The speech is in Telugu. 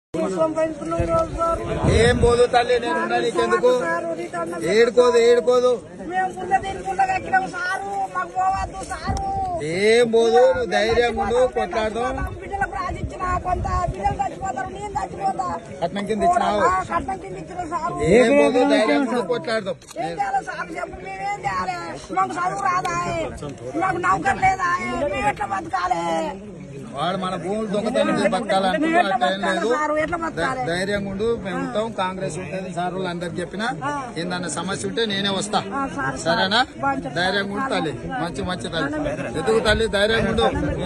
ఏం పోదు తల్లి నేను ఉన్నా నీకెందుకు ఏడుకోదు ఏడుకోదు మేము పుల్ల దీని పుల్లగా ఎక్కినాం సారు మాకు పోవద్దు సారు ఏం పోదు నువ్వు ధైర్యంగా ఉండు కొట్లాడదాం బిడ్డలకు రాజిచ్చిన కొంత బిడ్డలు చచ్చిపోతారు నేను చచ్చిపోతా కట్నం కింద ఇచ్చినావు ఆ, కట్నం కింద ఇచ్చిన సారు ఏం పోదు ధైర్యంగా ఉండు కొట్లాడదాం ఏం చేయాలి సార్ చెప్పు మేమేం చేయాలి మాకు చదువు రాదా మాకు నౌకర్ లేదా మేము ఎట్లా బతకాలి వాడు మన భూములు దొంగతనం చేసి బతకాలనుకుంటున్నా అట్లా ఏం లేదు సారు ఎట్లా బతకాలి ధై- ధైర్యంగా ఉండు మేము ఉంటాం కాంగ్రెస్ ఉంటుంది సార్ వాళ్ళు అందరికి చెప్పినా ఏందన్న సమస్య ఉంటే నేనే వస్తా ఆ, సార్, సరేనా బాగా చెప్తారు. ధైర్యంగా ఉండు తల్లి మంచి మంచి తల్లి ఎందుకు తల్లి ధైర్యంగా ఉండు